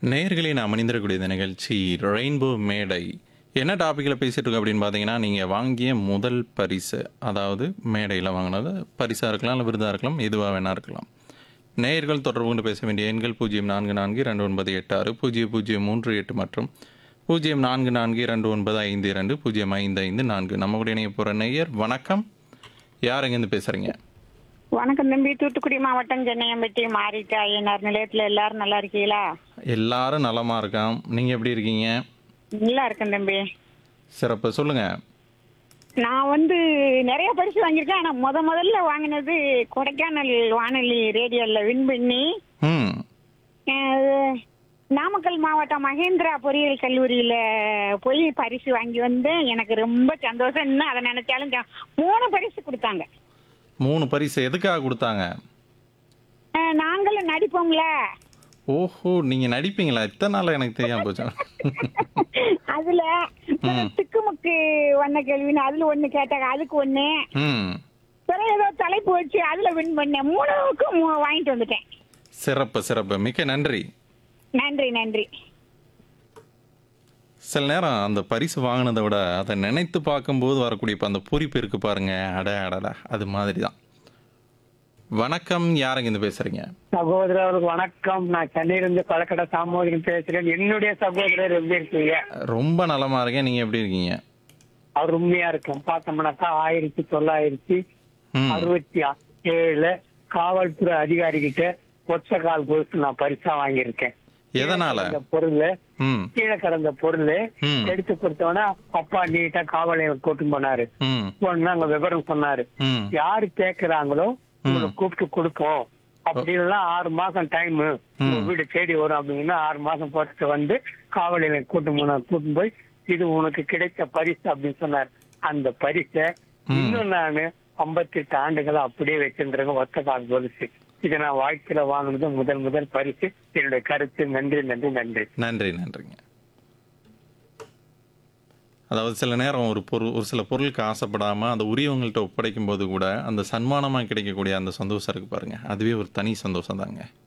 நேயர்களே நான் மனிதரக்கூடிய இந்த நிகழ்ச்சி ரெயின்போ மேடை என்ன டாப்பிக்கில் பேசிகிட்டு இருக்கோம் அப்படின்னு பார்த்தீங்கன்னா நீங்கள் வாங்கிய முதல் பரிசு அதாவது மேடையில் வாங்கினது பரிசாக இருக்கலாம் இல்லை விருதாக இருக்கலாம் எதுவாக வேணா இருக்கலாம் நேயர்கள் தொடர்பு கொண்டு பேச வேண்டிய எண்கள் பூஜ்ஜியம் நான்கு நான்கு இரண்டு ஒன்பது எட்டு ஆறு பூஜ்ஜியம் பூஜ்ஜியம் மூன்று எட்டு மற்றும் பூஜ்ஜியம் நான்கு நான்கு இரண்டு ஒன்பது ஐந்து இரண்டு பூஜ்ஜியம் ஐந்து ஐந்து நான்கு நம்ம கூட இணைய போகிற நேயர் வணக்கம் யார் எங்கேருந்து பேசுகிறீங்க வணக்கம் தம்பி தூத்துக்குடி மாவட்டம் சென்னையம்பட்டி மாறிட்டா ஐயனார் நிலையத்துல எல்லாரும் நல்லா இருக்கீங்களா எல்லாரும் நலமாக இருக்கான் நீங்கள் எப்படி இருக்கீங்க நல்லா இருக்கேன் தம்பி சிறப்பு சொல்லுங்கள் நான் வந்து நிறைய பரிசு வாங்கியிருக்கேன் ஆனா முத முதல்ல வாங்கினது கொடைக்கானல் வானொலி ரேடியோல வின் பண்ணி ம் அஹ், நாமக்கல் மாவட்டம் மகேந்திரா பொறியியல் கல்லூரியில போய் பரிசு வாங்கி வந்தேன் எனக்கு ரொம்ப சந்தோஷம் இன்னும் அதை நினைச்சாலும் ச- மூணு பரிசு கொடுத்தாங்க மூணு பரிசு எதுக்காக கொடுத்தாங்க அஹ், நாங்களும் நடிப்போம்ல ஓஹோ நீங்கள் நடிப்பீங்களா இத்தனை நாள் எனக்கு தெரியாம போச்சு அதுல திக்குமுக்கு வந்த கேள்வின்னு அதுல ஒண்ணு கேட்டாங்க அதுக்கு ஒண்ணு ம் பிறகு ஏதோ தலைப்பு வச்சு அதுல வின் பண்ணேன் மூணுக்கும் மூ- வாங்கிட்டு வந்துட்டேன் சிறப்பு சிறப்பு மிக்க நன்றி நன்றி நன்றி சில நேரம் அந்த பரிசு வாங்கினதை விட அதை நினைத்து பார்க்கும்போது வரக்கூடிய இப்போ அந்த பூரிப்பு இருக்கு பாருங்க அட அடடா அது மாதிரி தான் வணக்கம் யாருங்க இருந்து பேசுறீங்க சகோதரர்களுக்கு வணக்கம் நான் சென்னையிலிருந்து பழக்கடை சாமோதிரம் பேசுறேன் என்னுடைய சகோதரர் எப்படி இருக்கீங்க ரொம்ப நலமா இருக்கேன் நீங்க எப்படி இருக்கீங்க அவர் உண்மையா இருக்கும் பார்த்தோம்னாக்கா ஆயிரத்தி தொள்ளாயிரத்தி ம் அறுபத்தி ஏழுல காவல்துறை அதிகாரி கிட்ட ஒற்ற கால் கொடுத்து நான் பரிசா வாங்கியிருக்கேன் எதனால இந்த பொருள் ம் கீழே கிடந்த பொருள் ம். எடுத்து கொடுத்தவொடனே அப்பா நீட்டா காவலை கூட்டு போனாரு ம் போனா அங்க விவரம் சொன்னாரு ம் யாரு கேக்குறாங்களோ உங்களை கூப்பிட்டு கொடுப்போம் அப்படின்னா ஆறு மாசம் டைம் உங்க வீடு தேடி வரும் அப்படின்னா ஆறு மாசம் பொறுத்து வந்து காவலில கூட்டு போன கூட்டு போய் இது உனக்கு கிடைத்த பரிசு அப்படின்னு சொன்னார் அந்த பரிசை இன்னும் நானு ஐம்பத்தி எட்டு ஆண்டுகளா அப்படியே வச்சிருந்திருக்கேன் ஒத்த கால் பரிசு இதை நான் வாழ்க்கையில வாங்கினது முதல் முதல் பரிசு என்னுடைய கருத்து நன்றி நன்றி நன்றி நன்றி நன்றிங்க அதாவது சில நேரம் ஒரு பொருள் ஒரு சில பொருளுக்கு ஆசைப்படாமல் அந்த உரியவங்கள்ட்ட ஒப்படைக்கும் போது கூட அந்த சன்மானமாக கிடைக்கக்கூடிய அந்த சந்தோஷம் இருக்கு பாருங்க அதுவே ஒரு தனி சந்தோஷம் தாங்க